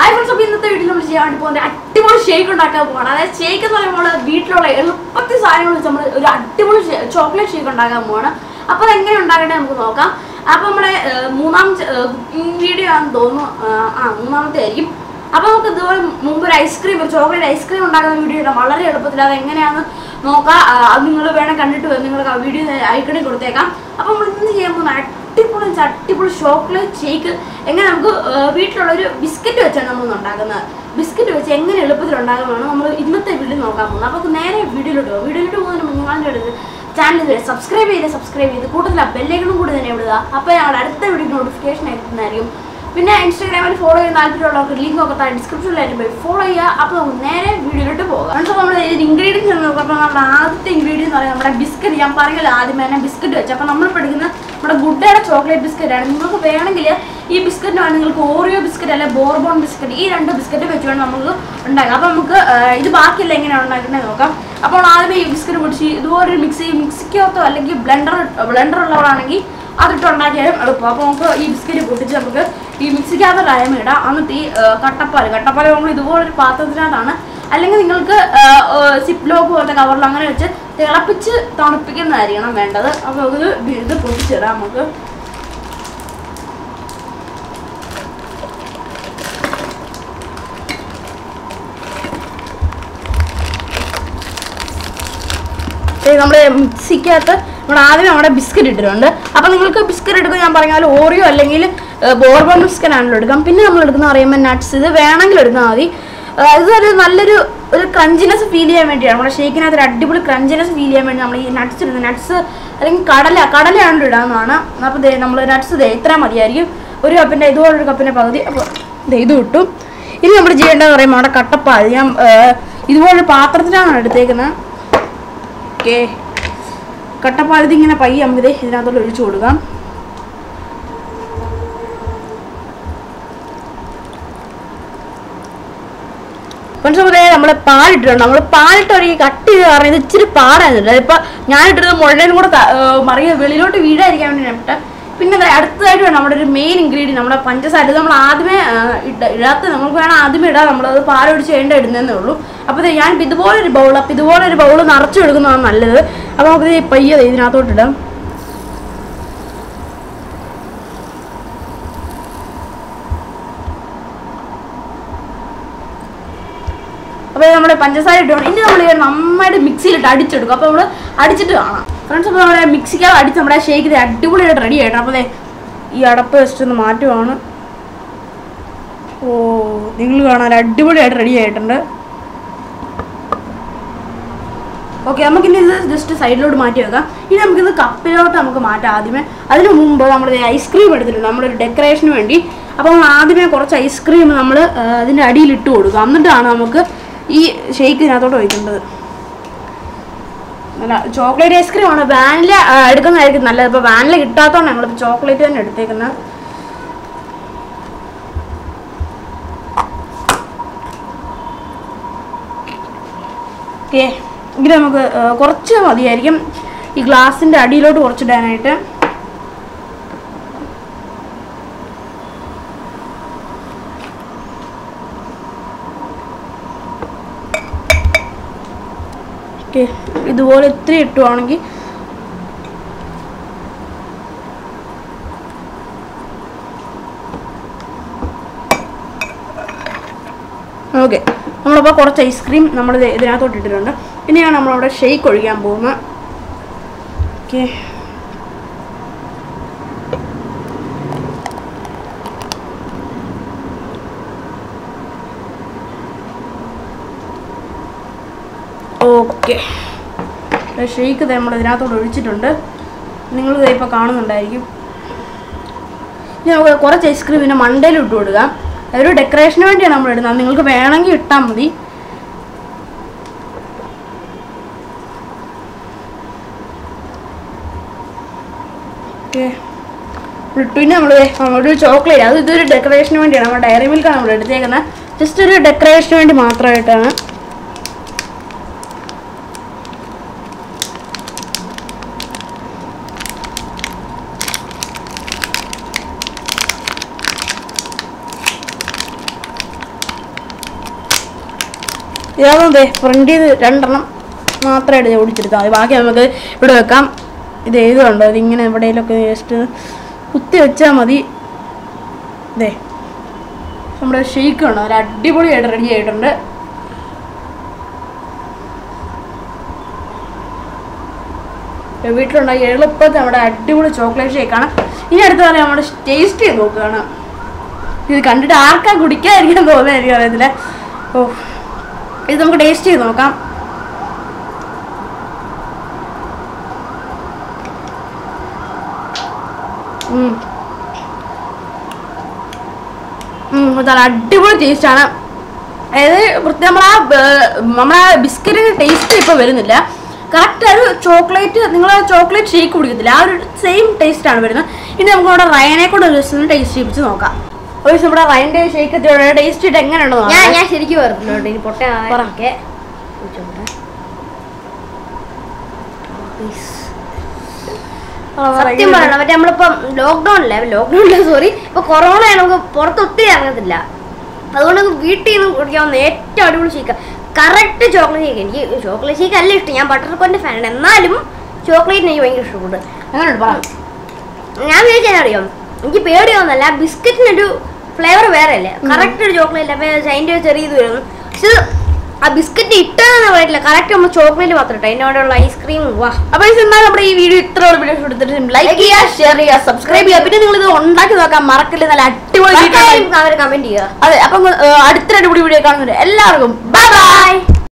Hi friends അപ്പോൾ ഇന്നത്തെ വീട്ടിൽ നമ്മൾ ചെയ്യാൻ വേണ്ടി പോകുന്നത് അടിപൊളി ഷേക്ക് ഉണ്ടാക്കാൻ പോവാണ് അതായത് ഷേക്ക് എന്ന് പറയുമ്പോൾ നമ്മൾ വീട്ടിലുള്ള എളുപ്പത്തിൽ സാധനങ്ങൾ വെച്ച് നമ്മൾ ഒരു അടിപൊളി ചോക്ലേറ്റ് ഷേക്ക് ഉണ്ടാക്കാൻ പോവാണ് അപ്പോൾ അതെങ്ങനെ ഉണ്ടാക്കേണ്ടത് നമുക്ക് നോക്കാം അപ്പോൾ നമ്മുടെ ഏഹ്, മൂന്നാം കുക്കിംഗ് വീഡിയോ ആണെന്ന് തോന്നുന്നു ഏഹ്, ആ മൂന്നാമത്തെ ആയിരിക്കും അപ്പോൾ നമുക്ക് ഇതുപോലെ മുമ്പ് ഒരു ഐസ്ക്രീം ഒരു ചോക്ലേറ്റ് ഐസ്ക്രീം ഉണ്ടാക്കുന്ന വീഡിയോ ഇടാം വളരെ എളുപ്പത്തിൽ അത് എങ്ങനെയാണെന്ന് നോക്കാം ആ, അത് നിങ്ങൾ വേണം കണ്ടിട്ട് വരും നിങ്ങൾക്ക് ആ വീഡിയോ ഐക്കണിൽ കൊടുത്തേക്കാം അപ്പോൾ നമ്മൾ ഇന്ന് ചെയ്യാൻ പോകുന്ന അടിപൊളി അടിപൊളി ചോക്ലേറ്റ് ഷേക്ക് എങ്ങനെ നമുക്ക് ആ, വീട്ടിലുള്ള ഒരു ബിസ്ക്കറ്റ് വെച്ചാണ് നമ്മൾ ഉണ്ടാക്കുന്നത് ബിസ്ക്കറ്റ് വെച്ച് എങ്ങനെ എളുപ്പത്തിൽ ഉണ്ടാകുന്നതാണ് നമ്മൾ ഇന്നത്തെ വീഡിയോ നോക്കാൻ പോകുന്നത് അപ്പോൾ നമുക്ക് നേരെ വീഡിയോയിലോട്ട് പോകും വീഡിയോയിലോട്ട് പോകുന്നതിന് മുമ്പ് നിങ്ങളുടെ അടുത്ത് ചാനൽ ഇതുവരെ സബ്സ്ക്രൈബ് ചെയ്ത് സബ്സ്ക്രൈബ് ചെയ്ത് കൂടുതൽ ആ ബെല്ലേക്കണം കൂടി തന്നെ വിടുക അപ്പോൾ ഞങ്ങളുടെ അടുത്ത വീഡിയോ നോട്ടിഫിക്കേഷൻ ആയിരിക്കുന്നതായിരിക്കും പിന്നെ ഇൻസ്റ്റാഗ്രാമിൽ ഫോളോ ചെയ്യാൻ താല്പര്യമുള്ളവർക്ക് ലിങ്ക് ഒക്കെ താഴെ ഡിസ്ക്രിപ്ഷനിലായിട്ട് പോയി ഫോളോ ചെയ്യുക അപ്പോൾ നമുക്ക് നേരെ വീഡിയോയിലോട്ട് പോകാം ഫ്രണ്ട്സ് നമ്മൾ ഇതിന് ഇൻഗ്രീഡിയൻസ് നോക്കാം അപ്പോൾ നമ്മുടെ ആദ്യത്തെ ഇൻഗ്രീഡിയൻസ് എന്ന് പറയുന്നത് നമ്മുടെ ബിസ്ക്കറ്റ് ഞാൻ പറഞ്ഞല്ലോ ആദ്യം തന്നെ ബിസ്ക്കറ്റ് വെച്ച് അപ്പോൾ നമ്മൾ പഠിക്കുന്ന നമ്മുടെ ഗുഡയുടെ ചോക്ലേറ്റ് ബിസ്ക്കറ്റ് ആണ് നിങ്ങൾക്ക് വേണമെങ്കിൽ ഈ ബിസ്ക്കറ്റ് വേണം നിങ്ങൾക്ക് ഓറിയോ ബിസ്ക്കറ്റ് അല്ലെങ്കിൽ ബോർബോൺ ബിസ്ക്കറ്റ് ഈ രണ്ട് ബിസ്ക്കറ്റ് വെച്ച് വേണം നമുക്ക് ഉണ്ടാക്കാം അപ്പോൾ നമുക്ക് ആ, ഇത് ബാക്കിയില്ല എങ്ങനെയാണ് ഉണ്ടാക്കുന്നത് നോക്കാം അപ്പോൾ ആദ്യമേ ഈ ബിസ്ക്കറ്റ് പൊടിച്ച് ഇതുപോലൊരു മിക്സി മിക്സിക്കകത്തോ അല്ലെങ്കിൽ ബ്ലെൻഡർ ബ്ലെൻഡർ ഉള്ളവരാണെങ്കിൽ അതിട്ട് ഉണ്ടാക്കിയാലും എളുപ്പം അപ്പോൾ നമുക്ക് ഈ ബിസ്ക്കറ്റ് പൊട്ടിച്ച് നമുക്ക് ഈ മിക്സിക്കകത്ത് ടൈം ഇടാം എന്നിട്ട് ഈ ആ, കട്ടപ്പാൽ കട്ടപ്പാൽ നമ്മൾ ഇതുപോലൊരു പാത്രത്തിനകത്താണ് അല്ലെങ്കിൽ നിങ്ങൾക്ക് സിപ്പ് ലോക്ക് പോലത്തെ കവറിൽ അങ്ങനെ വെച്ച് തിളപ്പിച്ച് തണുപ്പിക്കുന്നതായിരിക്കണം വേണ്ടത് അപ്പോൾ ഇത് ഇത് പൊട്ടിച്ചിടാം നമുക്ക് നമ്മൾ മിക്സിക്കകത്ത് നമ്മൾ ആദ്യം നമ്മുടെ ബിസ്ക്കറ്റ് ഇട്ടിട്ടുണ്ട് അപ്പോൾ നിങ്ങൾക്ക് ബിസ്ക്കറ്റ് എടുക്കുക ഞാൻ പറഞ്ഞാൽ ഓറിയോ അല്ലെങ്കിൽ ബോർബൺ ബിസ്ക്കറ്റ് ആണല്ലോ എടുക്കാം പിന്നെ നമ്മൾ എടുക്കുന്ന പറയുമ്പോൾ നട്ട്സ് ഇത് വേണമെങ്കിൽ എടുത്താൽ മതി ആ, ഇതൊരു നല്ലൊരു ഒരു ക്രഞ്ചിനെസ് ഫീൽ ചെയ്യാൻ വേണ്ടിയാണ് നമ്മുടെ ഷേക്കിനകത്ത് ഒരു അടിപൊളി ക്രഞ്ചിനെസ് ഫീൽ ചെയ്യാൻ വേണ്ടി നമ്മൾ ഈ നട്ട്സ് ഇടുന്നത് നട്ട്സ് അല്ലെങ്കിൽ കടല കടലയാണ് ഇടാവുന്നതാണ് അപ്പോൾ ദേ നമ്മൾ നട്ട്സ് ദേ ഇത്ര മതിയായിരിക്കും ഒരു കപ്പിൻ്റെ ഇതുപോലൊരു കപ്പിൻ്റെ പകുതി അപ്പോൾ ദേ ഇത് കിട്ടും ഇനി നമ്മൾ ചെയ്യേണ്ടതെന്ന് പറയുമ്പോൾ നമ്മുടെ കട്ടപ്പാൽ ഞാൻ ആ, ഇതുപോലൊരു പാത്രത്തിലാണ് എടുത്തേക്കുന്നത് ഓക്കെ കട്ടപ്പാലത്ത് ഇങ്ങനെ പയ്യെ നമുക്ക് ദേ ഇതിനകത്തോട്ട് ഒഴിച്ചു കൊടുക്കാം മനസ്സിലാവുന്നേ നമ്മൾ പാലിട്ടിട്ടുണ്ട് നമ്മൾ പാലിട്ട് ഒരു കട്ട് ചെയ്ത് കാരണം ഇത് ഇച്ചിരി പാടായിരുന്നു ഇപ്പൊ ഞാൻ ഇട്ടിരുന്നത് മുഴലും കൂടെ ത- ഏർ മറിയ വെളിയിലോട്ട് വീഴാതിരിക്കാൻ വേണ്ടി ഞാൻ ഇട്ട പിന്നെ ദേ അടുത്തതായിട്ട് വേണം നമ്മുടെ ഒരു മെയിൻ ഇൻഗ്രീഡിയൻ നമ്മുടെ പഞ്ചസാര ഇത് നമ്മൾ ആദ്യമേ ഏർ, ഇട്ട ഇടാത്ത നമുക്ക് വേണം ആദ്യമേ ഇടാം നമ്മളത് പാലൊഴിച്ച് വേണ്ട ഇടുന്നതേ ഉള്ളൂ അപ്പോൾ ഞാൻ ഇപ്പം ഇതുപോലൊരു ബൗൾ അപ്പം ഇതുപോലൊരു ബൗൾ നിറച്ച് എടുക്കുന്നതാണ് നല്ലത് അപ്പോൾ നമുക്ക് ദേ പയ്യെ ദേ ഇതിനകത്തോട്ട് ഇടാം അപ്പോൾ നമ്മുടെ പഞ്ചസാര ഇട്ടുകൊണ്ട് ഇനി നമ്മൾ നന്നായിട്ട് മിക്സിയിലിട്ട് അടിച്ചെടുക്കും അപ്പോൾ നമ്മൾ അടിച്ചിട്ട് കാണാം ഫ്രണ്ട്സ് അപ്പോൾ നമ്മുടെ മിക്സിക്കകത്ത് അടിച്ച് നമ്മുടെ ഷേക്ക് ഇത് അടിപൊളിയായിട്ട് റെഡി ആയിട്ടാണ് അപ്പോൾ ദേ ഈ അടപ്പ് ജസ്റ്റ് ഒന്ന് മാറ്റുവാണ് ഓ നിങ്ങൾ കാണാൻ അടിപൊളിയായിട്ട് റെഡി ആയിട്ടുണ്ട് ഓക്കെ നമുക്കിനി ഇത് ജസ്റ്റ് സൈഡിലോട്ട് മാറ്റി വെക്കാം ഇനി നമുക്കിത് കപ്പിലോട്ട് നമുക്ക് മാറ്റാം ആദ്യമേ അതിന് മുമ്പ് നമ്മൾ ഐസ്ക്രീം എടുത്തിട്ടുണ്ട് നമ്മുടെ ഒരു ഡെക്കറേഷന് വേണ്ടി അപ്പോൾ നമ്മൾ ആദ്യമേ കുറച്ച് ഐസ്ക്രീം നമ്മൾ അതിൻ്റെ അടിയിൽ ഇട്ട് കൊടുക്കുക എന്നിട്ടാണ് നമുക്ക് ഈ ഷേക്ക് ഇതിനകത്തോട്ട് ഒഴിക്കേണ്ടത് അല്ല ചോക്ലേറ്റ് ഐസ്ക്രീം ആണ് വാനില ആ, എടുക്കുന്നതായിരിക്കും നല്ലത് ഇപ്പോൾ വാനില കിട്ടാത്തതുകൊണ്ട് ഞങ്ങളിപ്പോൾ ചോക്ലേറ്റ് തന്നെ എടുത്തേക്കുന്നത് ഓക്കെ ഇങ്ങനെ നമുക്ക് ആ, കുറച്ച് മതിയായിരിക്കും ഈ ഗ്ലാസിൻ്റെ അടിയിലോട്ട് കുറച്ചിടാനായിട്ട് ഓക്കെ ഇതുപോലെ ഇത്തിരി ഇട്ടുവാണെങ്കിൽ ഓക്കെ നമ്മളിപ്പോൾ കുറച്ച് ഐസ്ക്രീം നമ്മൾ ഇതിനകത്തോട്ട് ഇട്ടിട്ടുണ്ട് ഇനിയാണ് നമ്മളവിടെ ഷെയ്ക്ക് ഒഴിക്കാൻ പോകുന്നത് ഓക്കെ ഓക്കെ ഷെയ്ക്ക് നമ്മൾ ഇതിനകത്തോട്ട് ഒഴിച്ചിട്ടുണ്ട് നിങ്ങൾ ഇപ്പോൾ കാണുന്നുണ്ടായിരിക്കും ഇനി നമുക്ക് കുറച്ച് ഐസ്ക്രീം പിന്നെ മണ്ടയിൽ ഇട്ട് കൊടുക്കാം അതൊരു ഡെക്കറേഷന് വേണ്ടിയാണ് നമ്മൾ ഇടുന്നത് നിങ്ങൾക്ക് വേണമെങ്കിൽ ഇട്ടാൽ മതി ഓക്കെ പിന്നെ നമ്മൾ ഒരു ചോക്ലേറ്റ് അത് ഇതൊരു ഡെക്കറേഷന് വേണ്ടിയാണ് നമ്മുടെ ഡയറി മിൽക്കാണ് നമ്മൾ എടുത്തേക്കുന്നത് ജസ്റ്റ് ഒരു ഡെക്കറേഷന് വേണ്ടി മാത്രമായിട്ടാണ് ഇതാകുന്നതേ ഫ്രണ്ട് ചെയ്ത് രണ്ടെണ്ണം മാത്രമായിട്ട് ഞാൻ ഓടിച്ചെടുത്താൽ മതി ബാക്കി നമുക്ക് ഇവിടെ വെക്കാം ഇത് എഴുതുണ്ടോ ഇതിങ്ങനെ എവിടെയെങ്കിലുമൊക്കെ ജസ്റ്റ് കുത്തി വെച്ചാൽ മതി ഇതേ നമ്മുടെ ഷെയ്ക്ക് ഉണ്ടോ ഒരു അടിപൊളിയായിട്ട് റെഡി ആയിട്ടുണ്ട് വീട്ടിലുണ്ടാക്കി എളുപ്പത്തിൽ നമ്മുടെ അടിപൊളി ചോക്ലേറ്റ് ഷേക്കാണ് ഇനി അടുത്ത പറയാം നമ്മുടെ ടേസ്റ്റ് ചെയ്ത് നോക്കുകയാണ് ഇത് കണ്ടിട്ട് ആർക്കാ കുടിക്കാതിരിക്കാൻ തോന്നുന്നത് എനിക്ക് അറിയത്തില്ല ഓ ഇത് നമുക്ക് ടേസ്റ്റ് ചെയ്ത് നോക്കാം ഉം. ഉം, ഇത് നല്ല അടിപൊളി ടേസ്റ്റാണ് അതായത് പ്രത്യേകം നമ്മളാ നമ്മളെ ബിസ്ക്കറ്റിന് ടേസ്റ്റ് ഇപ്പോൾ വരുന്നില്ല കറക്റ്റ് ഒരു ചോക്ലേറ്റ് നിങ്ങൾ ചോക്ലേറ്റ് ഷേക്ക് കുടിക്കത്തില്ല ആ ഒരു സെയിം ടേസ്റ്റ് ആണ് വരുന്നത് ഇനി നമുക്ക് നമ്മുടെ റയനെ കൊണ്ട് ഒരു ദിവസം ടേസ്റ്റ് ചെയ്യിപ്പിച്ച് നോക്കാം ഒരു ദിവസം നമ്മുടെ റയൻ്റെ ഷേക്ക് ടേസ്റ്റ് ചെയ്തിട്ട് എങ്ങനെയുണ്ടെന്ന് ഞാൻ നോക്കാം ഞാൻ ശരിക്കും പറഞ്ഞിട്ടുണ്ട് ഇനി പൊട്ട പറ. സത്യം പറയണം മറ്റേ നമ്മളിപ്പം ലോക്ക്ഡൌണിലെ ലോക്ക്ഡൌണിലെ സോറി ഇപ്പൊ കൊറോണയാണ് നമുക്ക് പുറത്ത് ഒത്തിരി ഇറങ്ങത്തില്ല അതുകൊണ്ട് നമുക്ക് വീട്ടിൽ നിന്ന് കുടിക്കാവുന്ന ഏറ്റവും അടിപൊളി ഷേക്ക് കറക്റ്റ് ചോക്ലേറ്റ് ഷേക്ക് എനിക്ക് ചോക്ലേറ്റ് ഷേക്ക് അല്ല ഇഷ്ടം ഞാൻ ബട്ടർ കോന്റെ ഫാനാണ് എന്നാലും ചോക്ലേറ്റ് എനിക്ക് ഭയങ്കര ഇഷ്ടപ്പെട്ടു എങ്ങനെയുണ്ട് പറ ഞാൻ വിചാരിച്ചാൽ അറിയാം എനിക്ക് പേടിയൊന്നുമല്ല ബിസ്ക്കറ്റിനൊരു ഫ്ലേവർ വേറെ അല്ലേ കറക്റ്റ് ഒരു ചോക്ലേറ്റ് അപ്പൊ അതിന്റെ ഒരു ചെറിയ ഇത് വരുന്നു പക്ഷെ ഇത് ആ ബിസ്ക്കറ്റ് ഇട്ടതെന്ന് പറയില്ല കറക്റ്റ് നമ്മൾ ചോക്ലേറ്റ് മാത്രം ഇട്ടു അതിൻ്റെ കൂടെയുള്ള ഐസ്ക്രീമും വാ അപ്പൊ ഈ സിനിമ നമ്മുടെ ഈ വീഡിയോ ഇത്ര വീഡിയോ എടുത്തിട്ട് ലൈക്ക് ചെയ്യുക ഷെയർ ചെയ്യുക സബ്സ്ക്രൈബ് ചെയ്യുക പിന്നെ നിങ്ങൾ ഇത് ഉണ്ടാക്കി നോക്കാൻ മറക്കില്ല നല്ല അടിപൊളി വീഡിയോ അവർ കമന്റ് ചെയ്യുക അതെ അപ്പം അടുത്ത അടിപൊളി വീഡിയോ കാണുന്നുണ്ട് എല്ലാവർക്കും ബൈ ബൈ